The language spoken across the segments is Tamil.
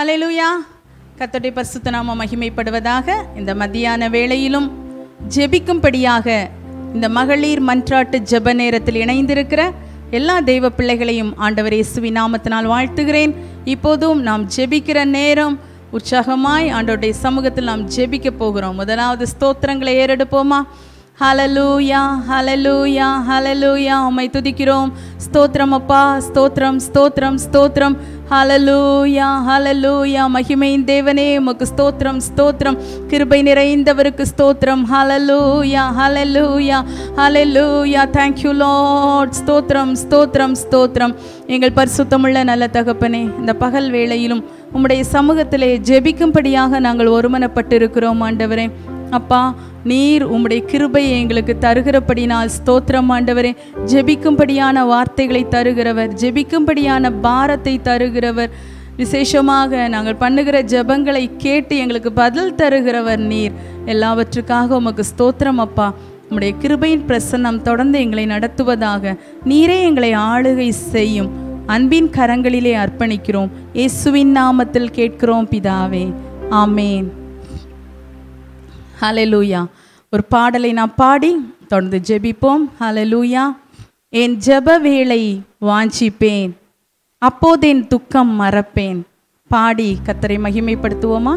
ஹalleluya கர்த்தருடைய பரிசுத்த நாம மகிமைப்படுவதாக இந்த மத்தியான வேளையிலும் ஜெபிக்கும்படியாக இந்த மகளிர் மன்றாட்டு ஜெப நேரத்தில் இணைந்திருக்கிற எல்லா தெய்வ பிள்ளைகளையும் ஆண்டவர் இயேசுவின் நாமத்தினால் வாழ்த்துகிறேன் இப்போதும் நாம் ஜெபிக்கிற நேரம் உற்சாகமாய் ஆண்டவருடைய சமூகத்தில் நாம் ஜெபிக்க போகிறோம் முதலாவது ஸ்தோத்திரங்களை ஏறெடுப்போமா ஹலலூயா ஹலலூயா ஹலலூயா உம்மை துதிக்கிறோம் ஸ்தோத்திரம் அப்பா ஸ்தோத்திரம் ஸ்தோத்திரம் ஸ்தோத்திரம் ஹலலூயா ஹலலூயா மகிமையின் தேவனே உமக்கு ஸ்தோத்திரம் ஸ்தோத்திரம் கிருபை நிறைந்தவருக்கு ஸ்தோத்திரம் hallelujah hallelujah hallelujah thank you lord ஸ்தோத்திரம் ஸ்தோத்திரம் ஸ்தோத்திரம் எங்கள் பரிசுத்தமுள்ள நல்ல தகப்பனே இந்த பகல் வேளையிலும் உம்முடைய சமூகத்திலே ஜெபிக்கும்படியாக நாங்கள் ஒருமனப்பட்டிருக்கிறோம் ஆண்டவரே அப்பா நீர் உம்முடைய கிருபையை எங்களுக்கு தருகிறபடினால் ஸ்தோத்திரம் ஆண்டவரே ஜெபிக்கும்படியான வார்த்தைகளை தருகிறவர் ஜெபிக்கும்படியான பாரத்தை தருகிறவர் விசேஷமாக நாங்கள் பண்ணுகிற ஜெபங்களை கேட்டு எங்களுக்கு பதில் தருகிறவர் நீர் எல்லாவற்றுக்காக உமக்கு ஸ்தோத்திரம் அப்பா உம்முடைய கிருபையின் பிரசன்னம் தொடர்ந்து எங்களை நடத்துவதாக நீரே எங்களை ஆளுகை செய்யும் அன்பின் கரங்களிலே அர்ப்பணிக்கிறோம் இயேசுவின் நாமத்தில் கேட்கிறோம் பிதாவே ஆமேன் ஹalleluya ஒரு பாடலை நான் பாடி தொடர்ந்து ஜெபிப்போம் ஹalleluya என் ஜெப வேளை வாஞ்சிப்பேன் அப்போது என் துக்கம் மறப்பேன் பாடி கத்தரை மகிமைப்படுத்துவோமா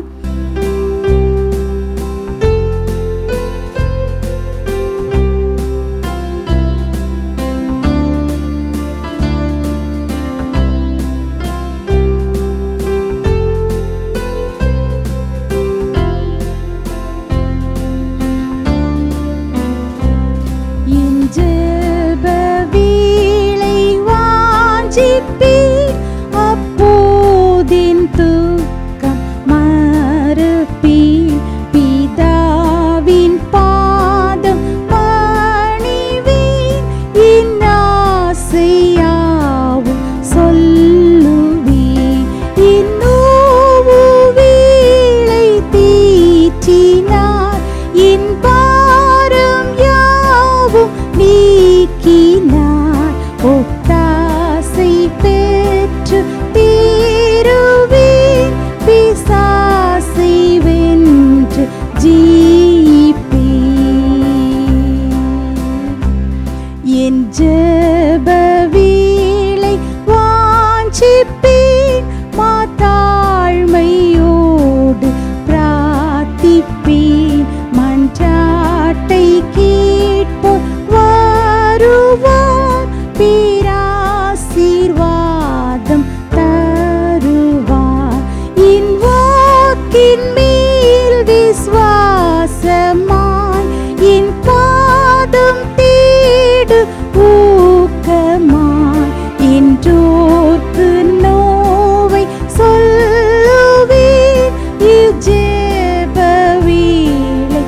என் ஜெப வீளை வாஞ்சிப்பேன், அப்போதென் துக்கம் மறப்பேன். பிதாவின் பாதம் பணிவேன், என் ஆசையாவும் சொல்லுவேன். என் நோவு வீளை தீற்றினார், என் பாரம் யாவும் நீக்கினார். ஒத்தாசை பெற்று தீருவேன், பிசாசை வென்று ஜீப்பேன். என் ஜெப வீளை வாஞ்சிப்பேன் மாதாழ்மையோடு பிரார்த்திப்பேன் மன்றாட்டை கேட்போர் வருவார் பேராசீர்வாதம் தருவார் என் வாக்கின் மேல் விசுவாசமாய் என் பாதம் தேடு ஊக்கமாய் என்றோர்க்கு நோவை சொல்லுவேன் இவ்ஜெப வேளை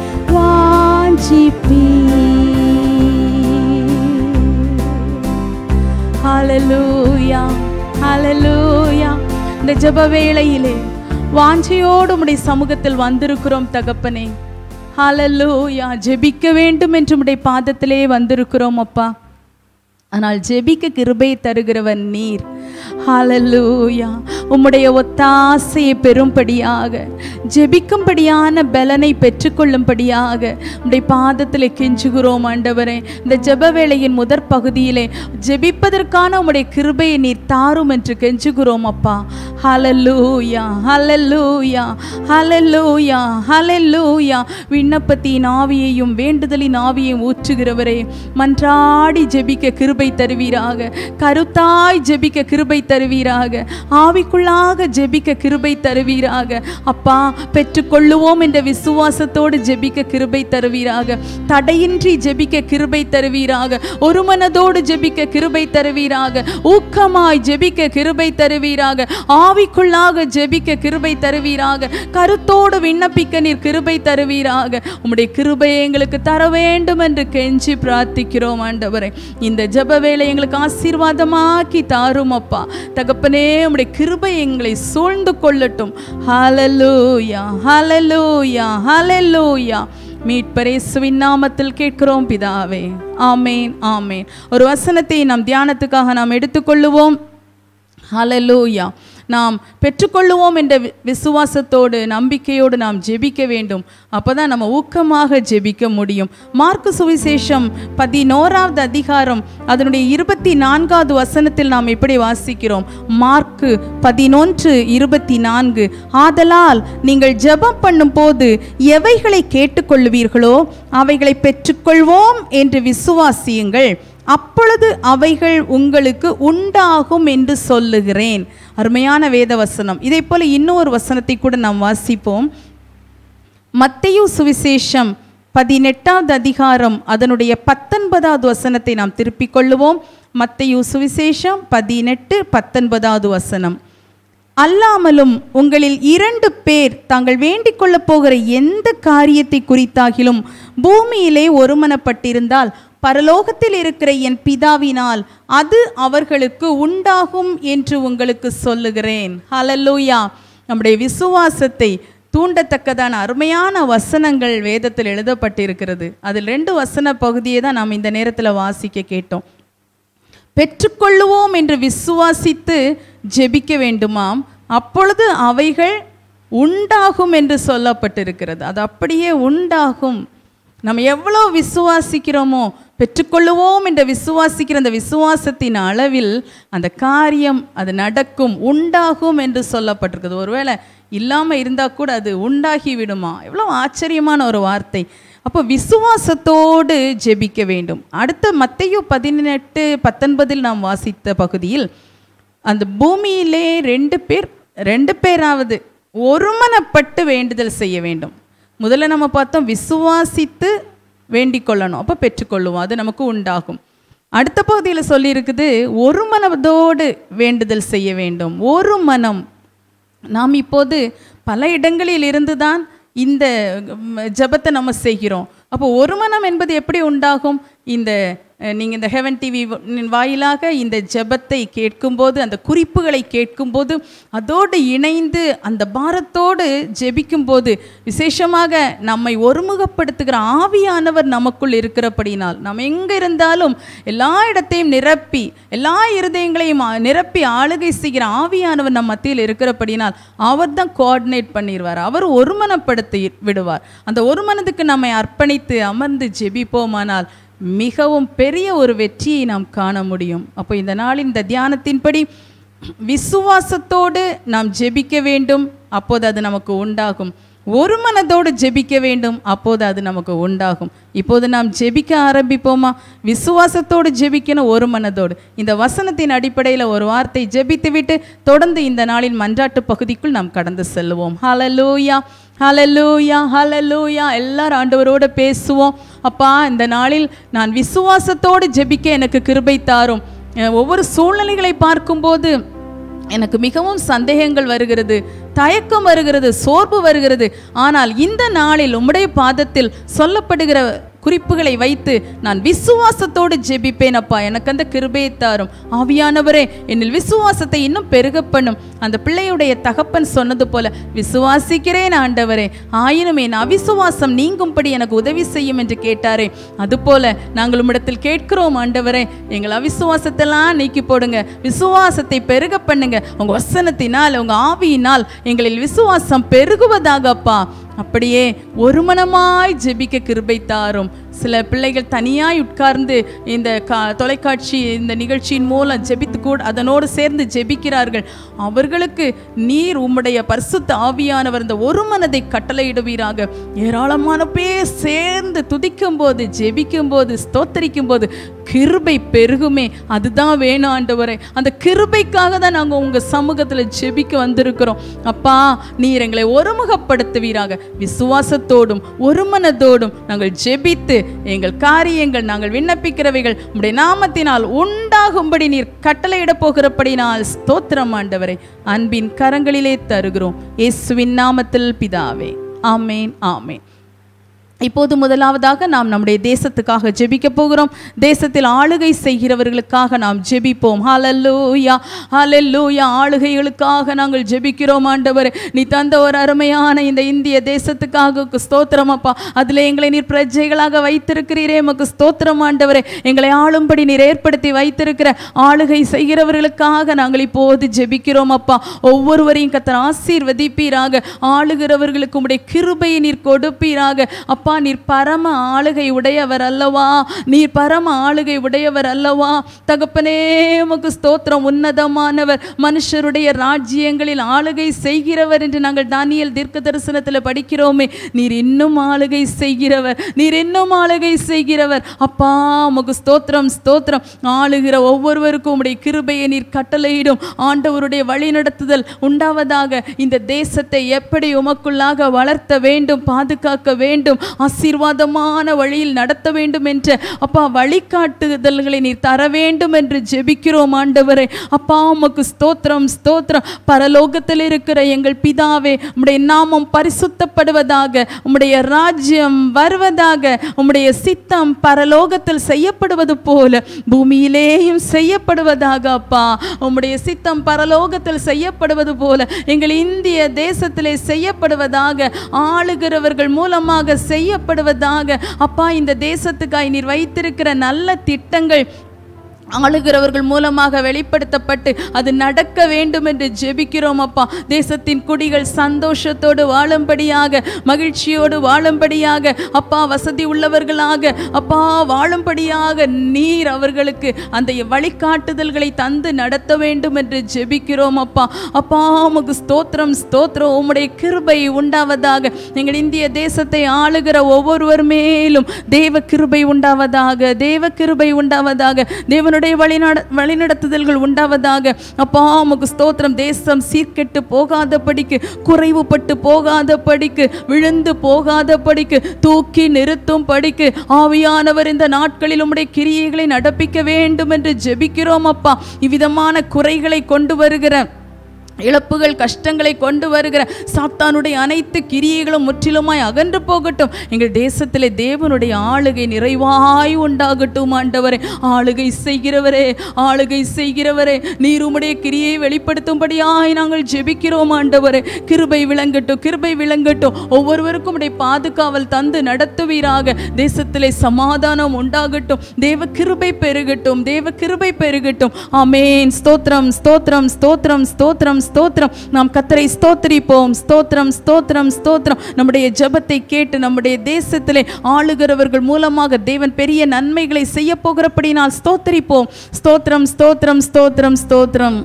வாஞ்சிப்பேன் ஹalleluya ஹalleluya இந்த ஜெப வேளையிலே வாஞ்சையோடு உம்முடைய சமூகத்தில் வந்திருக்கிறோம் தகப்பனே ஹalleluya ஜெபிக்க வேண்டும் என்று உம்முடைய பாதத்திலே வந்திருக்கிறோம் அப்பா ஆனால் ஜெபிக்க கிருபை தருகிறவன் நீர் ஹalleluya உம்முடைய ஒத்தாசையை பெறும்படியாக ஜெபிக்கும்படியான பலனை பெற்றுக்கொள்ளும்படியாக உம்முடைய பாதத்தில் கெஞ்சுகிறோம் ஆண்டவரே இந்த ஜெப வேளையின் முதற் பகுதியிலே ஜெபிப்பதற்கான உம்முடைய கிருபையை நீர் தாரும் என்று கெஞ்சுகிறோம் அப்பா ஹalleluya ஹalleluya ஹalleluya ஹalleluya விண்ணப்பத்தின் ஆவியையும் வேண்டுதலின் ஆவியையும் ஊற்றுகிறவரே மன்றாடி ஜெபிக்க கிருபை தருவீராக கருத்தாய் ஜெபிக்க கிருபை தருவீராக ஆவிக்குள்ளாக ஜெபிக்க கிருபை தருவீராக அப்பா பெற்றுக்கொள்ளுவோம் என்ற விசுவாசத்தோடு ஜெபிக்க கிருபை தருவீராக தடையின்றி ஜெபிக்க கிருபை தருவீராக ஒரு மனதோடு ஜெபிக்க கிருபை தருவீராக ஊக்கமாய் ஜெபிக்க கிருபை தருவீராக ஆவிக்குள்ளாக ஜெபிக்க கிருபை தருவீராக கருத்தோடு விண்ணப்பிக்க நீர் கிருபை தருவீராக உம்முடைய கிருபையை எங்களுக்கு தர வேண்டும் என்று கெஞ்சி பிரார்த்திக்கிறோம் ஆண்டவரே இந்த ஜெப வேளை எங்களுக்கு ஆசீர்வாதமாக்கி தாரும் அப்பா தகப்பனே உம்முடைய கிருபை எங்களை சூழ்ந்து கொள்ளட்டும் ஹalleluya ஹalleluya ஹalleluya மீட்பரேசுவின் நாமத்தில் கேட்கிறோம் பிதாவே ஆமேன் ஆமேன் ஒரு வசனத்தை நாம் தியானத்துக்காக நாம் எடுத்துக்கொள்ளுவோம் ஹalleluya நாம் பெற்றுக்கொள்ளுவோம் என்ற வி- விசுவாசத்தோடு நம்பிக்கையோடு நாம் ஜெபிக்க வேண்டும் அப்பதான் நம்ம ஊக்கமாக ஜெபிக்க முடியும் மார்க்கு சுவிசேஷம் பதினோராவது அதிகாரம் அதனுடைய இருபத்தி நான்காவது வசனத்தில் நாம் எப்படி வாசிக்கிறோம் மார்க்கு பதினொன்று இருபத்தி நான்கு ஆதலால் நீங்கள் ஜெபம் பண்ணும் போது எவைகளை கேட்டுக்கொள்ளுவீர்களோ அவைகளை பெற்றுக்கொள்வோம் என்று விசுவாசியுங்கள் அப்பொழுது அவைகள் உங்களுக்கு உண்டாகும் என்று சொல்லுகிறேன் அருமையான வேத வசனம் இதே போல இன்னொரு வசனத்தை கூட நாம் வாசிப்போம் மத்தேயு சுவிசேஷம் பதினெட்டாவது அதிகாரம் அதனுடைய பத்தொன்பதாவது வசனத்தை நாம் திருப்பிக் கொள்ளுவோம் மத்தேயு சுவிசேஷம் பதினெட்டு பத்தொன்பதாவது வசனம் அல்லாமலும் உங்களில் இரண்டு பேர் தாங்கள் வேண்டிக் கொள்ளப் போகிற எந்த காரியத்தை குறித்தாகிலும் பூமியிலே ஒருமனப்பட்டிருந்தால் பரலோகத்தில் இருக்கிற என் பிதாவினால் அது அவர்களுக்கு உண்டாகும் என்று உங்களுக்கு சொல்லுகிறேன் ஹalleluya நம்முடைய விசுவாசத்தை தூண்டத்தக்கதான அருமையான வசனங்கள் வேதத்தில் எழுதப்பட்டிருக்கிறது அதில் ரெண்டு வசன பகுதியை தான் நாம் இந்த நேரத்தில் வாசிக்க கேட்டோம் பெற்றுக்கொள்ளுவோம் என்று விசுவாசித்து ஜெபிக்க வேண்டுமாம் அப்பொழுது அவைகள் உண்டாகும் என்று சொல்லப்பட்டிருக்கிறது அது அப்படியே உண்டாகும் நம்ம எவ்வளோ விசுவாசிக்கிறோமோ பெற்றுக்கொள்ளுவோம் என்று விசுவாசிக்கிற அந்த விசுவாசத்தின் அளவில் அந்த காரியம் அது நடக்கும் உண்டாகும் என்று சொல்லப்பட்டிருக்குது ஒருவேளை இல்லாமல் இருந்தால் கூட அது உண்டாகி விடுமா எவ்வளோ ஆச்சரியமான ஒரு வார்த்தை அப்போ விசுவாசத்தோடு ஜெபிக்க வேண்டும் அடுத்த மத்தையு பதினெட்டு பத்தொன்பதில் நாம் வாசித்த பகுதியில் அந்த பூமியிலே ரெண்டு பேர் ரெண்டு பேராவது ஒருமனப்பட்டு வேண்டுதல் செய்ய வேண்டும் முதல்ல நம்ம பார்த்தோம் விசுவாசித்து வேண்டிக் கொள்ளணும் அப்போ பெற்றுக்கொள்ளுவோம் அது நமக்கு உண்டாகும் அடுத்த பகுதியில் சொல்லியிருக்குது ஒரு மனதோடு வேண்டுதல் செய்ய வேண்டும் ஒரு மனம் நாம் இப்போது பல இடங்களில் இருந்துதான் இந்த ம், ஜெபத்தை நம்ம செய்கிறோம் அப்போ ஒரு மனம் என்பது எப்படி உண்டாகும் இந்த நீங்கள் இந்த ஹெவன் டிவி வாயிலாக இந்த ஜெபத்தை கேட்கும்போது அந்த குறிப்புகளை கேட்கும்போது அதோடு இணைந்து அந்த பாரத்தோடு ஜெபிக்கும்போது விசேஷமாக நம்மை ஒருமுகப்படுத்துகிற ஆவியானவர் நமக்குள் இருக்கிறபடினால் நம்ம எங்கே இருந்தாலும் எல்லா இடத்தையும் நிரப்பி எல்லா இருதயங்களையும் ஆ- நிரப்பி ஆளுகை செய்கிற ஆவியானவர் நம் மத்தியில் இருக்கிறபடினால் அவர் தான் கோஆர்டினேட் பண்ணிடுவார் அவர் ஒருமனப்படுத்தி விடுவார் அந்த ஒருமனதுக்கு நம்மை அர்ப்பணித்து அமர்ந்து ஜெபிப்போமானால் மிகவும் பெரிய ஒரு வெற்றியை நாம் காண முடியும் அப்போ இந்த நாளின் இந்த தியானத்தின்படி விசுவாசத்தோடு நாம் ஜெபிக்க வேண்டும் அப்போது அது நமக்கு உண்டாகும் ஒரு மனதோடு ஜெபிக்க வேண்டும் அப்போது அது நமக்கு உண்டாகும் இப்போது நாம் ஜெபிக்க ஆரம்பிப்போமா விசுவாசத்தோடு ஜெபிக்கணும் ஒரு மனதோடு இந்த வசனத்தின் அடிப்படையில் ஒரு வார்த்தை ஜெபித்து விட்டு தொடர்ந்து இந்த நாளின் மன்றாட்டு பகுதிக்குள் நாம் கடந்து செல்லுவோம் ஹalleluya ஹalleluya ஹalleluya எல்லாரும் ஆண்டவரோட பேசுவோம் அப்பா இந்த நாளில் நான் விசுவாசத்தோடு ஜெபிக்க எனக்கு கிருபை தாரும் அஹ் ஒவ்வொரு சூழ்நிலைகளை பார்க்கும்போது எனக்கு மிகவும் சந்தேகங்கள் வருகிறது தயக்கம் வருகிறது சோர்வு வருகிறது ஆனால் இந்த நாளில் உம்முடைய பாதத்தில் சொல்லப்படுகிற குறிப்புகளை வைத்து நான் விசுவாசத்தோடு ஜெபிப்பேன் அப்பா எனக்கு அந்த கிருபையை தாரும் ஆவியானவரே என்னில் விசுவாசத்தை இன்னும் பெருக பண்ணும் அந்த பிள்ளையுடைய தகப்பன் சொன்னது போல விசுவாசிக்கிறேன் ஆண்டவரே ஆயினும் என் அவிசுவாசம் நீங்கும்படி எனக்கு உதவி செய்யும் என்று கேட்டாரே அதுபோல நாங்கள் உம்மிடத்தில் கேட்கிறோம் ஆண்டவரே எங்கள் அவிசுவாசத்தெல்லாம் நீக்கி போடுங்க விசுவாசத்தை பெருக பண்ணுங்க உங்க வசனத்தினால் உங்க ஆவியினால் எங்களில் விசுவாசம் பெருகுவதாக அப்பா அப்படியே ஒருமனமாய் ஜெபிக்க கிருபை தாரும் சில பிள்ளைகள் தனியாய் உட்கார்ந்து இந்த கா தொலைக்காட்சி இந்த நிகழ்ச்சியின் மூலம் ஜெபித்து கூட அதனோடு சேர்ந்து ஜெபிக்கிறார்கள் அவர்களுக்கு நீர் உம்முடைய பரிசுத்த ஆவியானவர் இந்த ஒரு மனதை கட்டளையிடுவீராக ஏராளமான பேர் சேர்ந்து துதிக்கும் போது ஜெபிக்கும் போது ஸ்தோத்தரிக்கும் போது கிருபை பெருகுமே அதுதான் வேணும் ஆண்டவரே அந்த கிருபைக்காக தான் நாங்கள் உங்கள் சமூகத்தில் ஜெபிக்க வந்திருக்கிறோம் அப்பா நீர் எங்களை ஒருமுகப்படுத்துவீராக விசுவாசத்தோடும் ஒருமனதோடும் நாங்கள் ஜெபித்து எங்கள் காரியங்கள் நாங்கள் விண்ணப்பிக்கிறவைகள் உம்முடைய நாமத்தினால் உண்டாகும்படி நீர் கட்டளையிட போகிறபடினால் ஸ்தோத்திரம் ஆண்டவரை அன்பின் கரங்களிலே தருகிறோம் இயேசுவின் நாமத்தில் பிதாவே ஆமேன் ஆமேன் இப்போது முதலாவதாக நாம் நம்முடைய தேசத்துக்காக ஜெபிக்க போகிறோம் தேசத்தில் ஆளுகை செய்கிறவர்களுக்காக நாம் ஜெபிப்போம் ஹalleluya ஹalleluya ஆளுகைகளுக்காக நாங்கள் ஜெபிக்கிறோம் ஆண்டவர் நீ தந்த ஒரு அருமையான இந்த இந்திய தேசத்துக்காக உமக்கு ஸ்தோத்திரம் அப்பா அதில் எங்களை நீர் பிரஜைகளாக வைத்திருக்கிறீரே உமக்கு ஸ்தோத்திரம் ஆண்டவரே எங்களை ஆளும்படி நீர் ஏற்படுத்தி வைத்திருக்கிற ஆளுகை செய்கிறவர்களுக்காக நாங்கள் இப்போது ஜெபிக்கிறோம் அப்பா ஒவ்வொருவரையும் கத்தர் ஆசீர்வதிப்பீராக ஆளுகிறவர்களுக்கு உம்முடைய கிருபையை நீர் கொடுப்பீராக அப்பா நீர் பரம ஆளுகை உடையவர் அல்லவா நீர் பரம ஆளுகை உடையவர் அல்லவா தகப்பனே உமக்கு ஸ்தோத்திரம் உன்னதமானவர் மனுஷருடைய ராஜ்யங்களில் ஆளுகை செய்கிறவர் என்று நாங்கள் தானியல் தீர்க்க தரிசனத்தில் படிக்கிறோமே நீர் இன்னும் ஆளுகை செய்கிறவர் நீர் இன்னும் ஆளுகை செய்கிறவர் அப்பா உமக்கு ஸ்தோத்திரம் ஸ்தோத்திரம் ஆளுகிற ஒவ்வொருவருக்கும் உம்முடைய கிருபையை நீர் கட்டளையிடும் ஆண்டவருடைய வழிநடத்துதல் உண்டாவதாக இந்த தேசத்தை எப்படி உமக்குள்ளாக வளர்த்த வேண்டும் பாதுகாக்க வேண்டும் ஆசீர்வாதமான வழியில் நடத்த வேண்டும் என்ற அப்பா வழிகாட்டுதல்களை நீர் தர வேண்டும் என்று ஜெபிக்கிறோம் ஆண்டவரே அப்பா உமக்கு ஸ்தோத்திரம் ஸ்தோத்திரம் பரலோகத்தில் இருக்கிற எங்கள் பிதாவே உம்முடைய நாமம் பரிசுத்தப்படுவதாக உம்முடைய ராஜ்யம் வருவதாக உம்முடைய சித்தம் பரலோகத்தில் செய்யப்படுவது போல பூமியிலேயும் செய்யப்படுவதாக அப்பா உம்முடைய சித்தம் பரலோகத்தில் செய்யப்படுவது போல எங்கள் இந்திய தேசத்திலே செய்யப்படுவதாக ஆளுகிறவர்கள் மூலமாக செய்யப்படுவதாக அப்பா இந்த தேசத்துக்காய் நீர் வைத்திருக்கிற நல்ல திட்டங்கள் ஆளுகிறவர்கள் மூலமாக வெளிப்படுத்தப்பட்டு அது நடக்க வேண்டும் என்று ஜெபிக்கிறோம் அப்பா தேசத்தின் குடிகள் சந்தோஷத்தோடு வாழும்படியாக மகிழ்ச்சியோடு வாழும்படியாக அப்பா வசதி உள்ளவர்களாக அப்பா வாழும்படியாக நீர் அவர்களுக்கு அந்த வழிகாட்டுதல்களை தந்து நடத்த வேண்டும் என்று ஜெபிக்கிறோம் அப்பா அப்பா உமக்கு ஸ்தோத்திரம் ஸ்தோத்திரம் உம்முடைய கிருபை உண்டாவதாக எங்கள் இந்திய தேசத்தை ஆளுகிற ஒவ்வொருவர் மேலும் தேவ கிருபை உண்டாவதாக தேவ கிருபை உண்டாவதாக தேவனுடைய வழிநட வழிநடத்துதல்கள் உண்டாவதாக அப்பா உமக்கு ஸ்தோத்திரம் தேசம் சீர்கெட்டு போகாதபடிக்கு குறைவுபட்டு போகாதபடிக்கு விழுந்து போகாதபடிக்கு தூக்கி நிறுத்தும் படிக்கு ஆவியானவர் இந்த நாட்களில் உம்முடைய கிரியைகளை நடப்பிக்க வேண்டும் என்று ஜெபிக்கிறோம் அப்பா இவ்விதமான குறைகளை கொண்டு வருகிற இழப்புகள் கஷ்டங்களை கொண்டு வருகிற சாத்தானுடைய அனைத்து கிரியைகளும் முற்றிலுமாய் அகன்று போகட்டும் எங்கள் தேசத்திலே தேவனுடைய ஆளுகை நிறைவாய் உண்டாகட்டும் ஆண்டவரே ஆளுகை செய்கிறவரே ஆளுகை செய்கிறவரே நீர் உம்முடைய கிரியை வெளிப்படுத்தும்படியாய் நாங்கள் ஜெபிக்கிறோம் ஆண்டவரே கிருபை விளங்கட்டும் கிருபை விளங்கட்டும் ஒவ்வொருவருக்கும் உடைய பாதுகாவல் தந்து நடத்துவீராக தேசத்திலே சமாதானம் உண்டாகட்டும் தேவ கிருபை பெருகட்டும் தேவ கிருபை பெருகட்டும் ஆமேன் ஸ்தோத்திரம் ஸ்தோத்திரம் ஸ்தோத்திரம் ஸ்தோத்திரம் ஸ்தோத்திரம் நாம் கத்தரை ஸ்தோத்திரிப்போம் ஸ்தோத்திரம் ஸ்தோத்திரம் ஸ்தோத்திரம் நம்முடைய ஜெபத்தை கேட்டு நம்முடைய தேசத்திலே ஆளுகிறவர்கள் மூலமாக தேவன் பெரிய நன்மைகளை செய்ய போகிறபடினால் ஸ்தோத்திரிப்போம் ஸ்தோத்திரம் ஸ்தோத்திரம் ஸ்தோத்திரம் ஸ்தோத்திரம்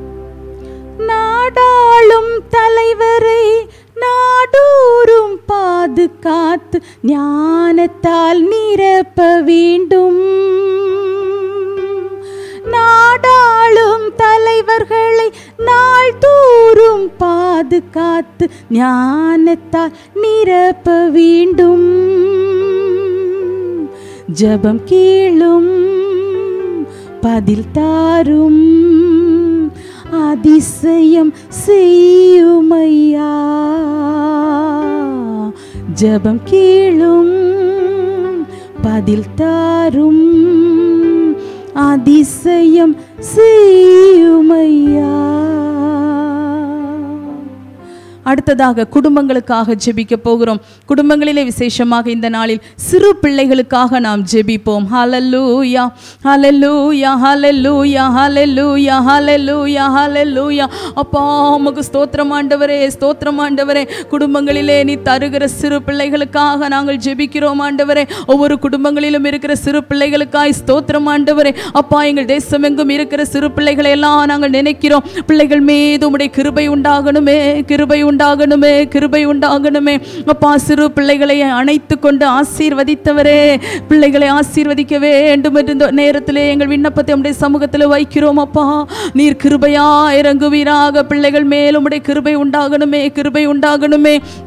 நாடாளும் தலைவரை நாடூரும் பாதுகாத்து ஞானத்தால் நிரப்ப வேண்டும் நாடாளும் தலைவர்களை நாள்தோறும் பாதுகாத்து ஞானத்தால் நிரப்ப வேண்டும் ஜெபம் கேளும் பதில் தாரும் அதிசயம் செய்யுமையா ஜெபம் கேளும் பதில் தாரும் அதிசயம் செய்யுமையா அடுத்ததாக குடும்பங்களுக்காக ஜெபிக்க போகிறோம் குடும்பங்களிலே விசேஷமாக இந்த நாளில் சிறு பிள்ளைகளுக்காக நாம் ஜெபிப்போம் ஹalleluya ஹalleluya ஹalleluya ஹalleluya ஹalleluya ஹalleluya அப்பா உமக்கு ஸ்தோத்திரம் ஆண்டவரே ஸ்தோத்திரம் ஆண்டவரே குடும்பங்களிலே நீ தருகிற சிறு பிள்ளைகளுக்காக நாங்கள் ஜெபிக்கிறோம் ஆண்டவரே ஒவ்வொரு குடும்பங்களிலும் இருக்கிற சிறு பிள்ளைகளுக்காய் ஸ்தோத்திரம் ஆண்டவரே அப்பா எங்கள் தேசம் எங்கும் இருக்கிற சிறு பிள்ளைகளை எல்லாம் நாங்கள் நினைக்கிறோம் பிள்ளைகள் மீது உம்முடைய கிருபை உண்டாகணுமே கிருபை உண்டாகணுமே கிருபை உண்டாகணுமே அப்பா சிறு பிள்ளைகளை அணைத்து கொண்டு ஆசீர்வதித்தவரே பிள்ளைகளை ஆசீர்வதிக்க வேண்டும் என்று இந்த நேரத்திலே எங்கள் விண்ணப்பத்தை உம்முடைய சமூகத்தில் வைக்கிறோம் அப்பா நீர் கிருபையா இறங்குவீராக பிள்ளைகள் மேல் உம்முடைய கிருபை உண்டாகணுமே கிருபை உண்டாகணுமே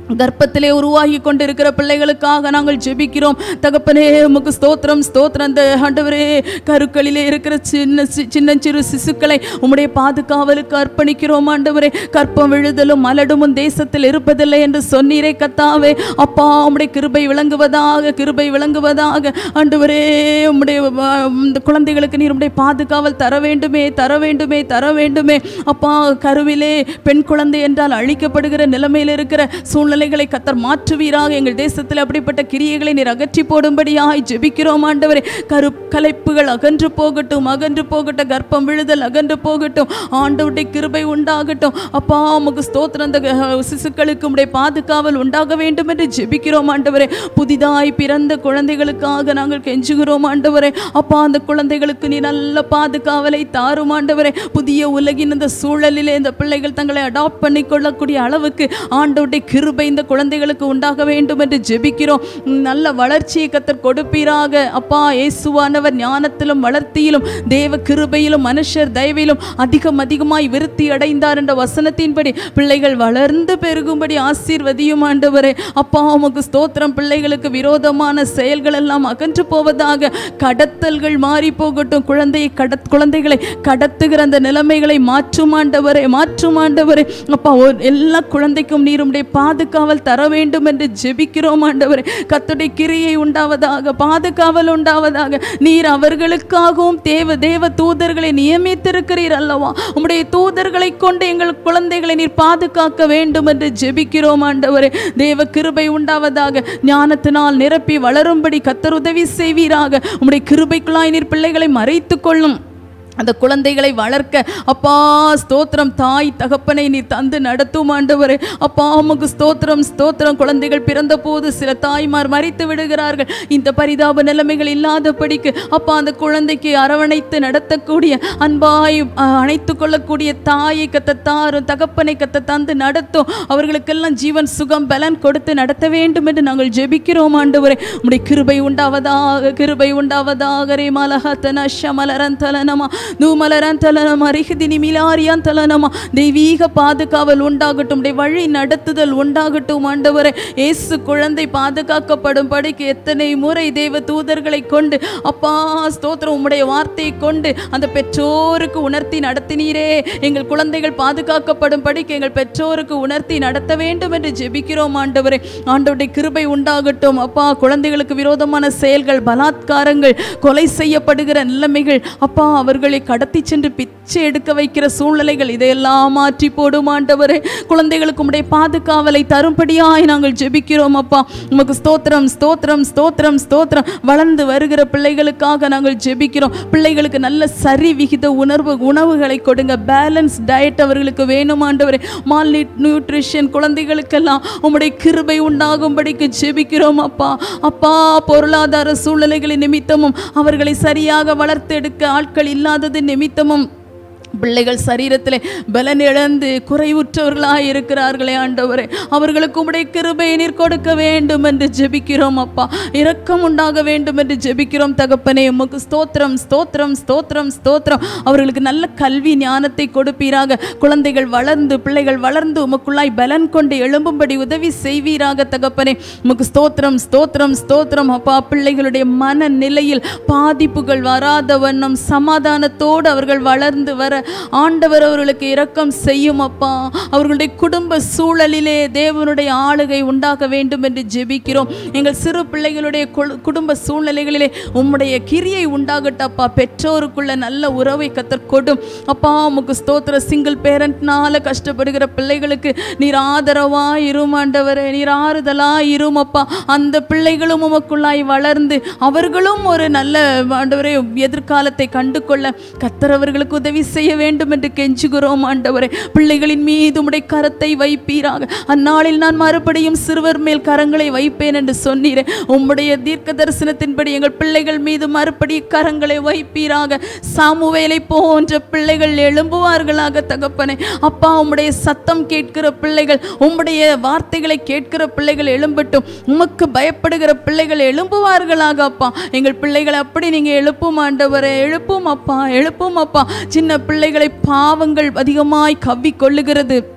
கர்ப்பத்திலே உருவாகி கொண்டிருக்கிற பிள்ளைகளுக்காக நாங்கள் ஜெபிக்கிறோம் தகப்பனே உமக்கு ஸ்தோத்திரம் ஸ்தோத்திரம் அந்த ஆண்டவரே கருக்களிலே இருக்கிற சின்ன சி- சின்ன சிறு சிசுக்களை உம்முடைய பாதுகாவலுக்கு அர்ப்பணிக்கிறோம் ஆண்டவரே கற்பம் விழுதலும் மலடுமும் தேசத்தில் இருப்பதில்லை என்று சொன்னீரே கத்தாவே அப்பா உம்முடைய கிருபை விளங்குவதாக கிருபை விளங்குவதாக ஆண்டவரே உம்முடைய வ- இந்த குழந்தைகளுக்கு நீர் உம்முடைய பாதுகாவல் தர வேண்டுமே தர வேண்டுமே தர வேண்டுமே அப்பா கருவிலே பெண் குழந்தை என்றால் அழிக்கப்படுகிற நிலைமையில் இருக்கிற சூழ்நிலைகளை கத்தர் மாற்றுவீராக எங்கள் தேசத்தில் அப்படிப்பட்ட கிரியைகளை நீர் அகற்றி போடும்படியாய் ஜெபிக்கிறோம் ஆண்டவரே கரு கலைப்புகள் அகன்று போகட்டும் அகன்று போகட்டும் கர்ப்பம் விழுதல் அகன்று போகட்டும் ஆண்டவருடைய கிருபை உண்டாகட்டும் அப்பா உமக்கு ஸ்தோத்திரம் அந்த அஹ், சிசுக்களுக்கு உம்முடைய பாதுகாவல் உண்டாக வேண்டும் என்று ஜெபிக்கிறோம் ஆண்டவரே புதிதாய் பிறந்த குழந்தைகளுக்காக நாங்கள் கெஞ்சுகிறோம் ஆண்டவரே அப்பா அந்த குழந்தைகளுக்கு நீ நல்ல பாதுகாவலை தாரும் ஆண்டவரே புதிய உலகின் இந்த சூழலிலே இந்த பிள்ளைகள் தங்களை அடாப்ட் பண்ணி கொள்ளக்கூடிய அளவுக்கு ஆண்டவருடைய கிருபை இந்த குழந்தைகளுக்கு உண்டாக வேண்டும் என்று ஜெபிக்கிறோம் நல்ல வளர்ச்சியை கத்தர் கொடுப்பீராக அப்பா இயேசுவானவர் ஞானத்திலும் வளர்த்தியிலும் தேவ கிருபையிலும் மனுஷர் தயவிலும் அதிகம் அதிகமாய் விருத்தி அடைந்தார் என்ற வசனத்தின்படி பிள்ளைகள் வளர்ந்து பெருகும்படி ஆசீர்வதியும் ஆண்டவரே அப்பா உமக்கு ஸ்தோத்திரம் பிள்ளைகளுக்கு விரோதமான செயல்கள் எல்லாம் அகன்று போவதாக கடத்தல்கள் மாறி போகட்டும் குழந்தையை கடத் குழந்தைகளை கடத்துகிற அந்த நிலைமைகளை மாற்றும் ஆண்டவரே மாற்றும் ஆண்டவரே அப்பா ஒரு- எல்லா குழந்தைக்கும் நீர் உம்முடைய பாதுகாவல் தர வேண்டும் என்று ஜெபிக்கிறோம் ஆண்டவரே கத்துடைய கிரியை உண்டாவதாக பாதுகாவல் உண்டாவதாக நீர் அவர்களுக்காகவும் தேவ தேவ தூதர்களை நியமித்திருக்கிறீர் அல்லவா உம்முடைய தூதர்களை கொண்டு எங்கள் குழந்தைகளை நீர் பாதுகாக்க வேண்டும் என்று ஜெபிக்கிறோம் ஆண்டவரே தேவ கிருபை உண்டாவதாக ஞானத்தினால் நிரப்பி வளரும்படி கத்தர் உதவி செய்வீராக உம்முடைய கிருபைக்குள்ளாய் நீர் பிள்ளைகளை மறைத்துக் கொள்ளும் அந்த குழந்தைகளை வளர்க்க அப்பா ஸ்தோத்திரம் தாய் தகப்பனை நீ தந்து நடத்தும் ஆண்டவரே அப்பா உமக்கு ஸ்தோத்திரம் ஸ்தோத்திரம் குழந்தைகள் பிறந்தபோது சில தாய்மார் மறித்து விடுகிறார்கள் இந்த பரிதாப நிலைமைகள் இல்லாதபடிக்கு அப்பா அந்த குழந்தைக்கு அரவணைத்து நடத்தக்கூடிய அன்பாய் அஹ், அணைத்துக் கொள்ளக்கூடிய தாயை கத்த தாரும் தகப்பனை கத்த தந்து நடத்தும் அவர்களுக்கெல்லாம் ஜீவன் சுகம் பலன் கொடுத்து நடத்த வேண்டும் என்று நாங்கள் ஜெபிக்கிறோம் ஆண்டவரே உம்முடைய கிருபை உண்டாவதாக கிருபை உண்டாவதாக ரே மலஹத்தன ஷமலரன் தலனமா நூமலரன் தலனமா ரிஹதினி மிலாரியான் தலனமா தெய்வீக பாதுகாவல் உண்டாகட்டும் உம்முடைய வழி நடத்துதல் உண்டாகட்டும் ஆண்டவரே இயேசு குழந்தை பாதுகாக்கப்படும் படிக்கு எத்தனை முறை தேவ தூதர்களை கொண்டு அப்பா ஸ்தோத்திரம் உம்முடைய வார்த்தையை கொண்டு அந்த பெற்றோருக்கு உணர்த்தி நடத்தினீரே எங்கள் குழந்தைகள் பாதுகாக்கப்படும் படிக்கு எங்கள் பெற்றோருக்கு உணர்த்தி நடத்த வேண்டும் என்று ஜெபிக்கிறோம் ஆண்டவரே ஆண்டவருடைய கிருபை உண்டாகட்டும் அப்பா குழந்தைகளுக்கு விரோதமான செயல்கள் பலாத்காரங்கள் கொலை செய்யப்படுகிற நிலைமைகள் அப்பா அவர்களை கடத்தி சென்று பிச்சை எடுக்க வைக்கிற சூழ்நிலைகள் இதையெல்லாம் மாற்றி போடும் ஆண்டவரே குழந்தைகளுக்கு உம்முடைய பாதுகாவலை தரும்படியாய் நாங்கள் ஜெபிக்கிறோம் அப்பா உமக்கு ஸ்தோத்திரம் ஸ்தோத்திரம் ஸ்தோத்திரம் ஸ்தோத்திரம் வளர்ந்து வருகிற பிள்ளைகளுக்காக நாங்கள் ஜெபிக்கிறோம் பிள்ளைகளுக்கு நல்ல சரி விகித உணர்வு உணவுகளை கொடுங்க பேலன்ஸ் டயட் அவர்களுக்கு வேணும் ஆண்டவரே மால் நியூட்ரிஷன் குழந்தைகளுக்கெல்லாம் உம்முடைய கிருபை உண்டாகும்படிக்கு ஜெபிக்கிறோம் அப்பா அப்பா பொருளாதார சூழ்நிலைகளின் நிமித்தமும் அவர்களை சரியாக வளர்த்தெடுக்க ஆட்கள் இல்லாதது நிமித்தமும் பிள்ளைகள் சரீரத்திலே பலன் இழந்து குறைவுற்றவர்களாய் இருக்கிறார்களே ஆண்டவரே அவர்களுக்கு உம்முடைய கிருபையை நீர் கொடுக்க வேண்டும் என்று ஜெபிக்கிறோம் அப்பா இரக்கம் உண்டாக வேண்டும் என்று ஜெபிக்கிறோம் தகப்பனே உமக்கு ஸ்தோத்திரம் ஸ்தோத்திரம் ஸ்தோத்திரம் ஸ்தோத்திரம் அவர்களுக்கு நல்ல கல்வி ஞானத்தை கொடுப்பீராக குழந்தைகள் வளர்ந்து பிள்ளைகள் வளர்ந்து உமக்குள்ளாய் பலன் கொண்டு எழும்பும்படி உதவி செய்வீராக தகப்பனே உமக்கு ஸ்தோத்திரம் ஸ்தோத்திரம் ஸ்தோத்திரம் அப்பா பிள்ளைகளுடைய மனநிலையில் பாதிப்புகள் வராத வண்ணம் சமாதானத்தோடு அவர்கள் வளர்ந்து வர ஆண்டவர் அவர்களுக்கு இரக்கம் செய்யும் அப்பா அவர்களுடைய குடும்ப சூழலிலே தேவனுடைய ஆளுகை உண்டாக வேண்டும் என்று ஜெபிக்கிறோம் எங்கள் சிறு பிள்ளைகளுடைய குழு- குடும்ப சூழ்நிலைகளிலே உம்முடைய கிரியை உண்டாகட்டப்பா பெற்றோருக்குள்ள நல்ல உறவை கத்தர் கொடும் அப்பா உமக்கு ஸ்தோத்திர சிங்கிள் பேரண்ட்னால கஷ்டப்படுகிற பிள்ளைகளுக்கு நீர் ஆதரவா இரும் ஆண்டவரே நீர் ஆறுதலா இரும் அப்பா அந்த பிள்ளைகளும் உமக்குள்ளாய் வளர்ந்து அவர்களும் ஒரு நல்ல ஆண்டவரே எதிர்காலத்தை கண்டு கொள்ள கத்தர் அவர்களுக்கு உதவி செய்ய வேண்டும் என்று கெஞ்சுகிறோம் ஆண்டவரே பிள்ளைகளின் மீது உம்முடைய கரத்தை வைப்பீராக அந்நாளில் நான் மறுபடியும் சிறுவர் மேல் கரங்களை வைப்பேன் என்று சொன்னீரே உம்முடைய தீர்க்க தரிசனத்தின்படி எங்கள் பிள்ளைகள் மீது மறுபடி கரங்களை வைப்பீராக சாமுவேலை போன்ற பிள்ளைகள் எழும்புவார்களாக தகப்பனே அப்பா உம்முடைய சத்தம் கேட்கிற பிள்ளைகள் உம்முடைய வார்த்தைகளை கேட்கிற பிள்ளைகள் எழும்பட்டும் உமக்கு பயப்படுகிற பிள்ளைகள் எழும்புவார்களாக அப்பா எங்கள் பிள்ளைகளை அப்படி நீங்க எழுப்பும் ஆண்டவரே எழுப்பும் அப்பா எழுப்பும் அப்பா சின்ன பிள்ளைகளை பாவங்கள் அதிகமாய் கவ்வி கொள்ளுகிறது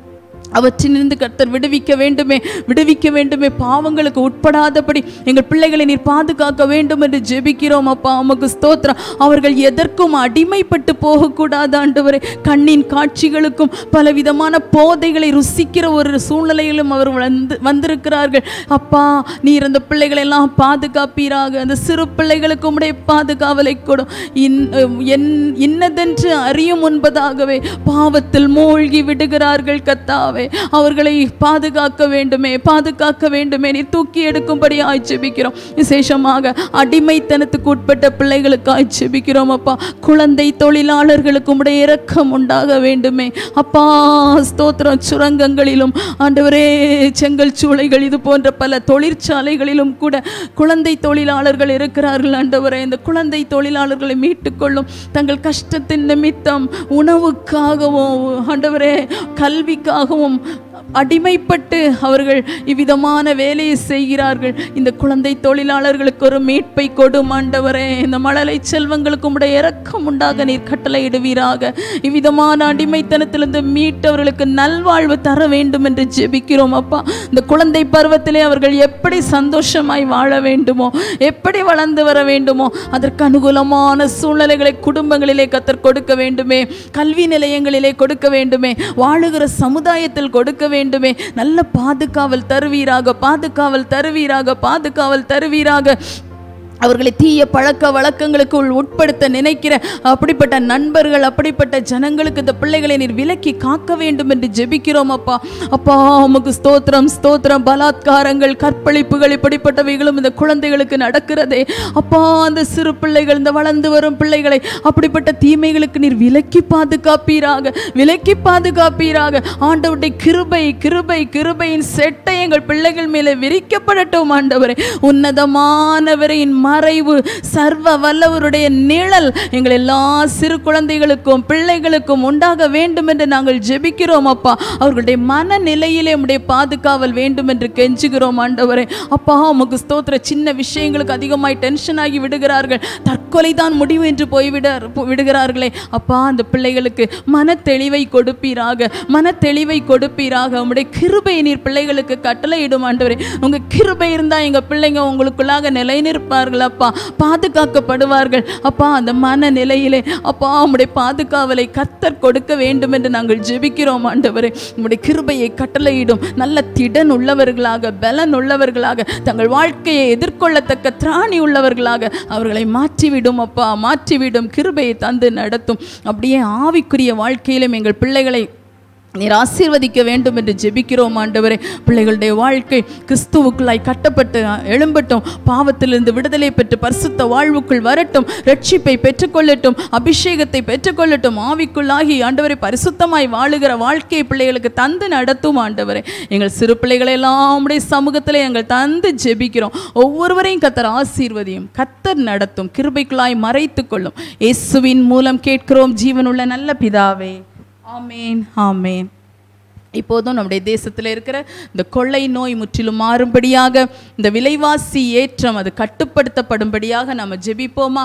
அவற்றிலிருந்து கர்த்தர் விடுவிக்க வேண்டுமே விடுவிக்க வேண்டுமே பாவங்களுக்கு உட்படாதபடி எங்கள் பிள்ளைகளை நீர் பாதுகாக்க வேண்டும் என்று ஜெபிக்கிறோம் அப்பா உமக்கு ஸ்தோத்திரம் அவர்கள் எதற்கும் அடிமைப்பட்டு போகக்கூடாது ஆண்டவரே கண்ணின் காட்சிகளுக்கும் பலவிதமான போதைகளை ருசிக்கிற ஒரு சூழ்நிலையிலும் அவர் வந்து வந்திருக்கிறார்கள் அப்பா நீர் அந்த பிள்ளைகளை எல்லாம் பாதுகாப்பீராக அந்த சிறு பிள்ளைகளுக்கு உடைய பாதுகாவலை கொடும் இன் என் இன்னதென்று அறியும் முன்பதாகவே பாவத்தில் மூழ்கி விடுகிறார்கள் கத்தாவே அவர்களை பாதுகாக்க வேண்டுமே பாதுகாக்க வேண்டுமே நீ தூக்கி எடுக்கும்படி ஆய்ச்சபிக்கிறோம் விசேஷமாக அடிமைத்தனத்துக்கு உட்பட்ட பிள்ளைகளுக்கு ஆய்ச்சபிக்கிறோம் அப்பா குழந்தை தொழிலாளர்களுக்கு உடைய இரக்கம் உண்டாக வேண்டுமே அப்பா ஸ்தோத்திரம் சுரங்கங்களிலும் ஆண்டவரே செங்கல் சூளைகள் இது போன்ற பல தொழிற்சாலைகளிலும் கூட குழந்தை தொழிலாளர்கள் இருக்கிறார்கள் ஆண்டவரே இந்த குழந்தை தொழிலாளர்களை மீட்டுக்கொள்ளும் தங்கள் கஷ்டத்தின் நிமித்தம் உணவுக்காகவும் ஆண்டவரே கல்விக்காகவும் அடிமைப்பட்டு அவர்கள் இவ்விதமான வேலையை செய்கிறார்கள் இந்த குழந்தை தொழிலாளர்களுக்கு ஒரு மீட்பை கொடும் ஆண்டவரே இந்த மழலை செல்வங்களுக்கு உடைய இரக்கம் உண்டாக நீர் கட்டளையிடுவீராக இவ்விதமான அடிமைத்தனத்திலிருந்து மீட்டவர்களுக்கு நல்வாழ்வு தர வேண்டும் என்று ஜெபிக்கிறோம் அப்பா இந்த குழந்தை பருவத்திலே அவர்கள் எப்படி சந்தோஷமாய் வாழ வேண்டுமோ எப்படி வளர்ந்து வர வேண்டுமோ அதற்கு அனுகூலமான சூழ்நிலைகளை குடும்பங்களிலே கத்தர் கொடுக்க வேண்டுமே கல்வி நிலையங்களிலே கொடுக்க வேண்டுமே வாழுகிற சமுதாயத்தில் கொடுக்க வேண்டுமே நல்ல பாதுகாவல் தருவீராக பாதுகாவல் தருவீராக பாதுகாவல் தருவீராக அவர்களை தீய பழக்க வழக்கங்களுக்குள் உட்படுத்த நினைக்கிற அப்படிப்பட்ட நண்பர்கள் அப்படிப்பட்ட ஜனங்களுக்கு இந்த பிள்ளைகளை நீர் விலக்கி காக்க வேண்டும் என்று ஜெபிக்கிறோம் அப்பா அப்பா உமக்கு ஸ்தோத்திரம் ஸ்தோத்திரம் பலாத்காரங்கள் கற்பழிப்புகள் இப்படிப்பட்டவைகளும் இந்த குழந்தைகளுக்கு நடக்கிறதே அப்பா அந்த சிறு பிள்ளைகள் இந்த வளர்ந்து வரும் பிள்ளைகளை அப்படிப்பட்ட தீமைகளுக்கு நீர் விலக்கி பாதுகாப்பீராக விலக்கி பாதுகாப்பீராக ஆண்டவருடைய கிருபை கிருபை கிருபையின் செட்டை எங்கள் பிள்ளைகள் மேலே விரிக்கப்படட்டும் ஆண்டவரே உன்னதமானவரின் மறைவு சர்வ வல்லவருடைய நிழல் எங்கள் எல்லா சிறு குழந்தைகளுக்கும் பிள்ளைகளுக்கும் உண்டாக வேண்டும் என்று நாங்கள் ஜெபிக்கிறோம் அப்பா அவர்களுடைய மனநிலையிலே உம்முடைய பாதுகாவல் வேண்டும் என்று கெஞ்சுகிறோம் ஆண்டவரே அப்பா உமக்கு ஸ்தோத்திர சின்ன விஷயங்களுக்கு அதிகமாய் டென்ஷன் ஆகி விடுகிறார்கள் தற்கொலை தான் முடிவு என்று போய்விட விடுகிறார்களே அப்பா அந்த பிள்ளைகளுக்கு மன தெளிவை கொடுப்பீராக மன தெளிவை கொடுப்பீராக உம்முடைய கிருபை நீர் பிள்ளைகளுக்கு கட்டளையிடும் ஆண்டவரே உங்க கிருபை இருந்தா எங்க பிள்ளைங்க உங்களுக்குள்ளாக நிலைநிற்பார்கள் அப்பா பாதுகாக்கப்படுவார்கள் அப்பா அந்த மன நிலையிலே அப்பா உம்முடைய பாதுகாவலை கத்தர் கொடுக்க வேண்டும் என்று நாங்கள் ஜெபிக்கிறோம் ஆண்டவரே உம்முடைய கிருபையை கட்டளையிடும் நல்ல திடன் உள்ளவர்களாக பலன் உள்ளவர்களாக தங்கள் வாழ்க்கையை எதிர்கொள்ளத்தக்க திராணி உள்ளவர்களாக அவர்களை மாற்றிவிடும் அப்பா மாற்றிவிடும் கிருபையை தந்து நடத்தும் அப்படியே ஆவிக்குரிய வாழ்க்கையிலும் எங்கள் பிள்ளைகளை நீர் ஆசீர்வதிக்க வேண்டும் என்று ஜெபிக்கிறோம் ஆண்டவரே பிள்ளைகளுடைய வாழ்க்கை கிறிஸ்துவுக்குள்ளாய் கட்டப்பட்டு எழும்பட்டும் பாவத்திலிருந்து விடுதலை பெற்று பரிசுத்த வாழ்வுக்குள் வரட்டும் ரட்சிப்பை பெற்றுக்கொள்ளட்டும் அபிஷேகத்தை பெற்றுக்கொள்ளட்டும் ஆவிக்குள்ளாகி ஆண்டவரை பரிசுத்தமாய் வாழுகிற வாழ்க்கையை பிள்ளைகளுக்கு தந்து நடத்தும் ஆண்டவரே எங்கள் சிறு பிள்ளைகளை எல்லாம் உடைய சமூகத்தில் எங்கள் தந்து ஜெபிக்கிறோம் ஒவ்வொருவரையும் கத்தர் ஆசீர்வதியும் கத்தர் நடத்தும் கிருபைக்குள்ளாய் மறைத்துக் கொள்ளும் இயேசுவின் மூலம் கேட்கிறோம் ஜீவனுள்ள நல்ல பிதாவே ஆமேன் ஆமேன் இப்போதும் நம்முடைய தேசத்தில் இருக்கிற இந்த கொள்ளை நோய் முற்றிலும் மாறும்படியாக இந்த விலைவாசி ஏற்றம் அது கட்டுப்படுத்தப்படும்படியாக நம்ம ஜெபிப்போமா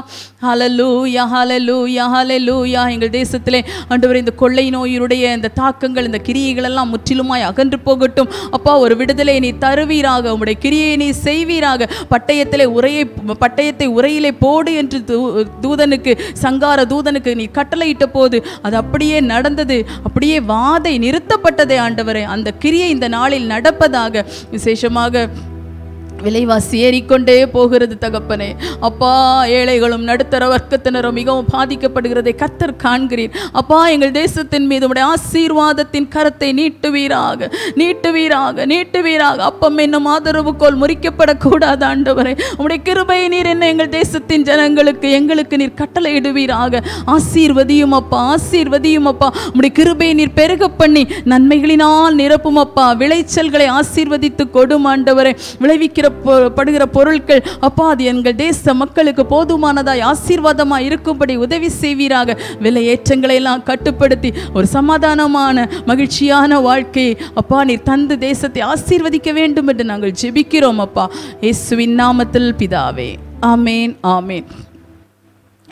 ஹலலூயா ஹலலூயா ஹலலூயா எங்கள் தேசத்திலே ஆண்டவர் இந்த கொள்ளை நோயினுடைய இந்த தாக்கங்கள் இந்த கிரியைகள் எல்லாம் முற்றிலுமாய் அகன்று போகட்டும் அப்பா ஒரு விடுதலை நீ தருவீராக உம்முடைய கிரியை நீ செய்வீராக பட்டயத்திலே உரையை பட்டயத்தை உரையிலே போடு என்று தூ- தூதனுக்கு சங்கார தூதனுக்கு நீ கட்டளையிட்ட போது அது அப்படியே நடந்தது அப்படியே வாதை நிறுத்தப்பட்டதே ஆண்டவரே அந்த கிரியை இந்த நாளில் நடப்பதாக விசேஷமாக விலைவாசி ஏறிக்கொண்டே போகிறது தகப்பனே அப்பா ஏழைகளும் நடுத்தர வர்க்கத்தினரும் மிகவும் பாதிக்கப்படுகிறதை கத்தர் காண்கிறீர் அப்பா எங்கள் தேசத்தின் மீது உடைய ஆசீர்வாதத்தின் கரத்தை நீட்டுவீராக நீட்டுவீராக நீட்டுவீராக அப்பம் என்னும் ஆதரவுக்கோல் முறிக்கப்படக்கூடாது ஆண்டவரே உம்முடைய கிருபை நீர் என்ன எங்கள் தேசத்தின் ஜனங்களுக்கு எங்களுக்கு நீர் கட்டளையிடுவீராக ஆசீர்வதியும் அப்பா ஆசீர்வதியும் அப்பா உம்முடைய கிருபை நீர் பெருக பண்ணி நன்மைகளினால் நிரப்பும் அப்பா விளைச்சல்களை ஆசீர்வதித்து கொடும் ஆண்டவரே விளைவிக்கிற பொ- படுகிற பொருட்கள் அப்பா அது எங்கள் தேச மக்களுக்கு போதுமானதாய் ஆசீர்வாதமாய் இருக்கும்படி உதவி செய்வீராக விலை ஏற்றங்களை எல்லாம் கட்டுப்படுத்தி ஒரு சமாதானமான மகிழ்ச்சியான வாழ்க்கையை அப்பா நீர் தந்து தேசத்தை ஆசீர்வதிக்க வேண்டும் என்று நாங்கள் ஜெபிக்கிறோம் அப்பா இயேசுவின் நாமத்தில் பிதாவே ஆமேன் ஆமேன்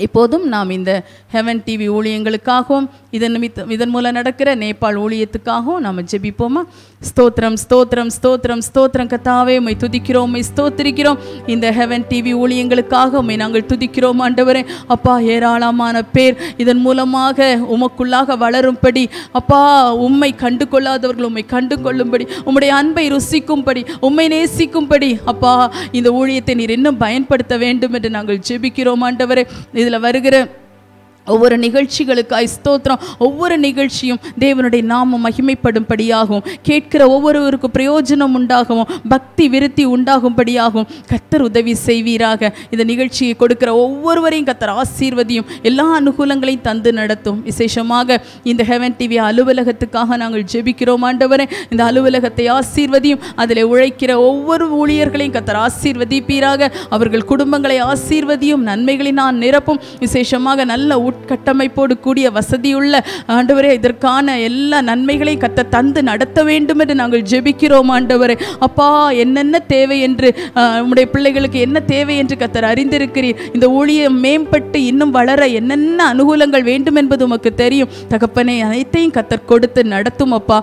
இப்போதும் நாம் இந்த ஹெவன் டிவி ஊழியங்களுக்காகவும் இதன் நிமித்தம் இதன் மூலம் நடக்கிற நேபாள் ஊழியத்துக்காகவும் நாம் ஜெபிப்போமா ஸ்தோத்திரம் ஸ்தோத்திரம் ஸ்தோத்திரம் ஸ்தோத்திரம் கத்தாவே உம்மை துதிக்கிறோம் உம்மை ஸ்தோத்திரிக்கிறோம் இந்த ஹெவன் டிவி ஊழியங்களுக்காக உம்மை நாங்கள் துதிக்கிறோம் ஆண்டவரே அப்பா ஏராளமான பேர் இதன் மூலமாக உமக்குள்ளாக வளரும்படி அப்பா உம்மை கண்டு கொள்ளாதவர்கள் உம்மை கண்டு கொள்ளும்படி உம்முடைய அன்பை ருசிக்கும்படி உம்மை நேசிக்கும்படி அப்பா இந்த ஊழியத்தை நீர் இன்னும் பயன்படுத்த வேண்டும் என்று நாங்கள் ஜெபிக்கிறோம் ஆண்டவரே இதில் வருகிற ஒவ்வொரு நிகழ்ச்சிகளுக்காய் ஸ்தோத்திரம் ஒவ்வொரு நிகழ்ச்சியும் தேவனுடைய நாமம் மகிமைப்படும்படியாகவும் கேட்கிற ஒவ்வொருவருக்கும் பிரயோஜனம் உண்டாகவும் பக்தி விருத்தி உண்டாகும்படியாகவும் கத்தர் உதவி செய்வீராக இந்த நிகழ்ச்சியை கொடுக்கிற ஒவ்வொருவரையும் கத்தர் ஆசீர்வதியும் எல்லா அனுகூலங்களையும் தந்து நடத்தும் விசேஷமாக இந்த ஹெவன் டிவி அலுவலகத்துக்காக நாங்கள் ஜெபிக்கிறோம் ஆண்டவரே இந்த அலுவலகத்தை ஆசீர்வதியும் அதில் உழைக்கிற ஒவ்வொரு ஊழியர்களையும் கத்தர் ஆசீர்வதிப்பீராக அவர்கள் குடும்பங்களை ஆசீர்வதியும் நன்மைகளை நான் நிரப்பும் விசேஷமாக நல்ல உட்கட்டமைப்போடு கூடிய வசதியுள்ள ஆண்டவரே இதற்கான எல்லா நன்மைகளையும் கத்த தந்து நடத்த வேண்டும் என்று நாங்கள் ஜெபிக்கிறோம் ஆண்டவரே அப்பா என்னென்ன தேவை என்று ஆஹ், உம்முடைய பிள்ளைகளுக்கு என்ன தேவை என்று கத்தர் அறிந்திருக்கிறீர் இந்த ஊழியம் மேம்பட்டு இன்னும் வளர என்னென்ன அனுகூலங்கள் வேண்டும் என்பது உமக்கு தெரியும் தகப்பனே அனைத்தையும் கத்தர் கொடுத்து நடத்தும் அப்பா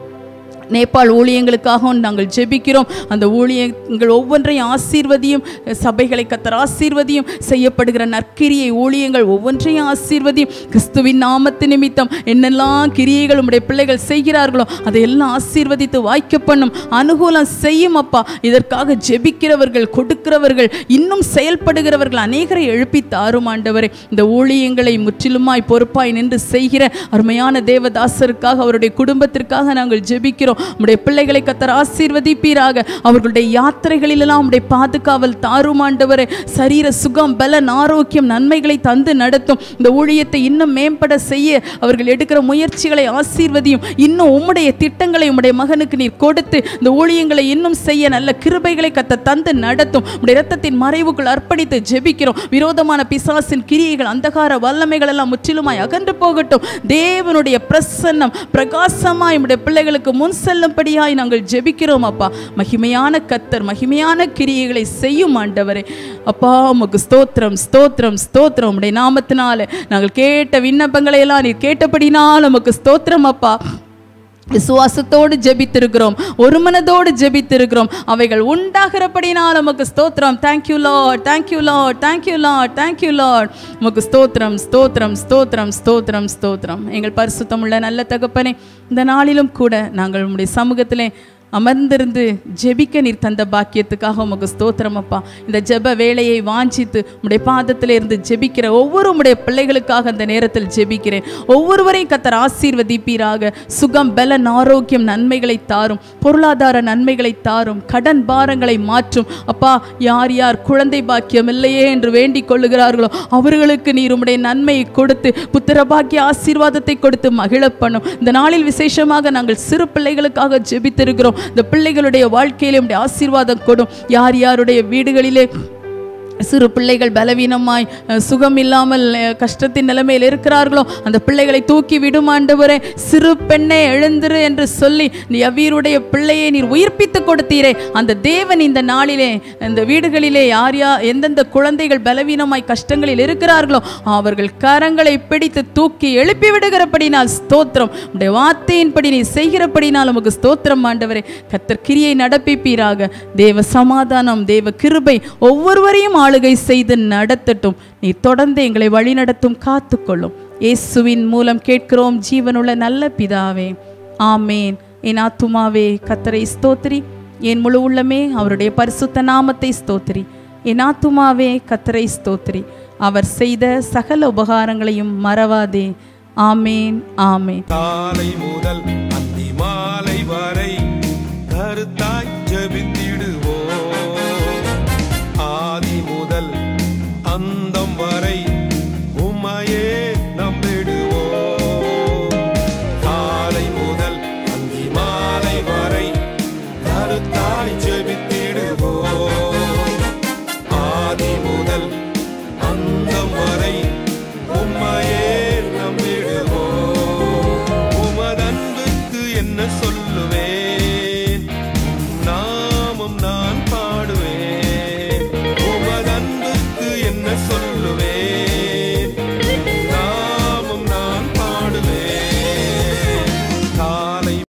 நேபாள் ஊழியங்களுக்காகவும் நாங்கள் ஜெபிக்கிறோம் அந்த ஊழியங்கள் ஒவ்வொன்றையும் ஆசீர்வதியும் சபைகளை கத்தர் ஆசீர்வதியும் செய்யப்படுகிற நற்கிரியை ஊழியங்கள் ஒவ்வொன்றையும் ஆசீர்வதியும் கிறிஸ்துவின் நாமத்து நிமித்தம் என்னெல்லாம் கிரியைகள் உம்முடைய பிள்ளைகள் செய்கிறார்களோ அதையெல்லாம் ஆசீர்வதித்து வாய்க்க பண்ணும் அனுகூலம் செய்யும் அப்பா இதற்காக ஜெபிக்கிறவர்கள் கொடுக்கிறவர்கள் இன்னும் செயல்படுகிறவர்கள் அநேகரை எழுப்பி தாரும் ஆண்டவரே இந்த ஊழியங்களை முற்றிலுமாய் பொறுப்பாய் நின்று செய்கிற அருமையான தேவதாசருக்காக அவருடைய குடும்பத்திற்காக நாங்கள் ஜெபிக்கிறோம் உம்முடைய பிள்ளைகளை கத்தர் ஆசீர்வதிப்பீராக அவர்களுடைய யாத்திரைகளிலெல்லாம் உம்முடைய பாதுகாவல் தாரும் ஆண்டவரே சரீர சுகம் பலன் ஆரோக்கியம் நன்மைகளை தந்து நடத்தும் இந்த ஊழியத்தை இன்னும் மேம்பட செய்ய அவர்கள் எடுக்கிற முயற்சிகளை ஆசீர்வதியும் இன்னும் உம்முடைய திட்டங்களை உம்முடைய மகனுக்கு நீர் கொடுத்து இந்த ஊழியங்களை இன்னும் செய்ய நல்ல கிருபைகளை கத்த தந்து நடத்தும் உம்முடைய இரத்தத்தின் மறைவுக்குள் அர்ப்பணித்து ஜெபிக்கிறோம் விரோதமான பிசாசின் கிரியைகள் அந்தகார வல்லமைகள் எல்லாம் முற்றிலுமாய் அகன்று போகட்டும் தேவனுடைய பிரசன்னம் பிரகாசமாய் உம்முடைய பிள்ளைகளுக்கு முன் செல்லும்படியாய் நாங்கள் ஜெபிக்கிறோம் அப்பா மகிமையான கத்தர் மகிமையான கிரியைகளை செய்யும் ஆண்டவரே அப்பா உமக்கு ஸ்தோத்திரம் ஸ்தோத்திரம் ஸ்தோத்திரம் உம்முடைய நாமத்தினால நாங்கள் கேட்ட விண்ணப்பங்களை எல்லாம் நீர் கேட்டபடினால் உமக்கு ஸ்தோத்திரம் அப்பா விசுவாசத்தோடு ஜெபித்திருக்கிறோம் ஒரு மனதோடு ஜெபித்திருக்கிறோம் அவைகள் உண்டாகிறபடினால் நமக்கு ஸ்தோத்திரம் thank you lord thank you lord thank you lord thank you lord உமக்கு ஸ்தோத்திரம் ஸ்தோத்திரம் ஸ்தோத்திரம் ஸ்தோத்திரம் ஸ்தோத்திரம் எங்கள் பரிசுத்தமுள்ள நல்ல தகப்பனே இந்த நாளிலும் கூட நாங்கள் உம்முடைய சமூகத்திலே அமர்ந்திருந்து ஜெபிக்க நீர் தந்த பாக்கியத்துக்காக உமக்கு ஸ்தோத்திரம் அப்பா இந்த ஜெப வேலையை வாஞ்சித்து உம்முடைய பாதத்தில் இருந்து ஜெபிக்கிற ஒவ்வொரு உம்முடைய பிள்ளைகளுக்காக அந்த நேரத்தில் ஜெபிக்கிறேன் ஒவ்வொருவரையும் கத்தர் ஆசீர்வதிப்பீராக சுகம் பலன் ஆரோக்கியம் நன்மைகளை தாரும் பொருளாதார நன்மைகளை தாரும் கடன் பாரங்களை மாற்றும் அப்பா யார் யார் குழந்தை பாக்கியம் இல்லையே என்று வேண்டிக் கொள்ளுகிறார்களோ அவர்களுக்கு நீர் உம்முடைய நன்மையை கொடுத்து புத்திர பாக்கிய ஆசீர்வாதத்தை கொடுத்து மகிழ பண்ணும் இந்த நாளில் விசேஷமாக நாங்கள் சிறு பிள்ளைகளுக்காக ஜெபித்திருக்கிறோம் இந்த பிள்ளைகளுடைய வாழ்க்கையிலே உம்முடைய ஆசீர்வாதம் கொடும் யார் யாருடைய வீடுகளிலே சிறு பிள்ளைகள் பலவீனமாய் அஹ், சுகம் இல்லாமல் அஹ், கஷ்டத்தின் நிலைமையில் இருக்கிறார்களோ அந்த பிள்ளைகளை தூக்கி விடும் ஆண்டவரே சிறு பெண்ணே எழுந்திரு என்று சொல்லி நீ அவ்வீருடைய பிள்ளையை நீர் உயிர்ப்பித்து கொடுத்தீரே அந்த தேவன் இந்த நாளிலே இந்த வீடுகளிலே யார் யார் எந்தெந்த குழந்தைகள் பலவீனமாய் கஷ்டங்களில் இருக்கிறார்களோ அவர்கள் கரங்களை பிடித்து தூக்கி எழுப்பி விடுகிறபடினால் ஸ்தோத்திரம் உடைய வார்த்தையின்படி நீ செய்கிறபடினால் உமக்கு ஸ்தோத்திரம் ஆண்டவரே கத்தர் கிரியை நடப்பிப்பீராக தேவ சமாதானம் தேவ கிருபை ஒவ்வொருவரையும் ஆளுகை செய்து நடத்தட்டும் நீ தொடர்ந்து எங்களை வழிநடத்தும் காத்துக்கொள்ளும் இயேசுவின் மூலம் கேட்கிறோம் ஜீவனுள்ள நல்ல பிதாவே ஆமேன் என் ஆத்துமாவே கத்தரை ஸ்தோத்திரி என் முழு உள்ளமே அவருடைய பரிசுத்த நாமத்தை ஸ்தோத்திரி என் ஆத்துமாவே கத்தரை ஸ்தோத்திரி அவர் செய்த சகல உபகாரங்களையும் மறவாதே ஆமேன் ஆமேன் காலை முதல் அந்தி மாலை வரை கருத்தாய் ஜெபித்திடுவோம் ஆதி முதல் அந்தம் வரை உம்மையே நம்பிடுவோம் காலை முதல் அந்தி மாலை வரை கருத்தாய் ஜெபித்திடுவோம் ஆதி முதல் அந்தம் வரை உம்மையே நம்பிடுவோம் உமதன்புக்கு என்ன சொல்லுவேன்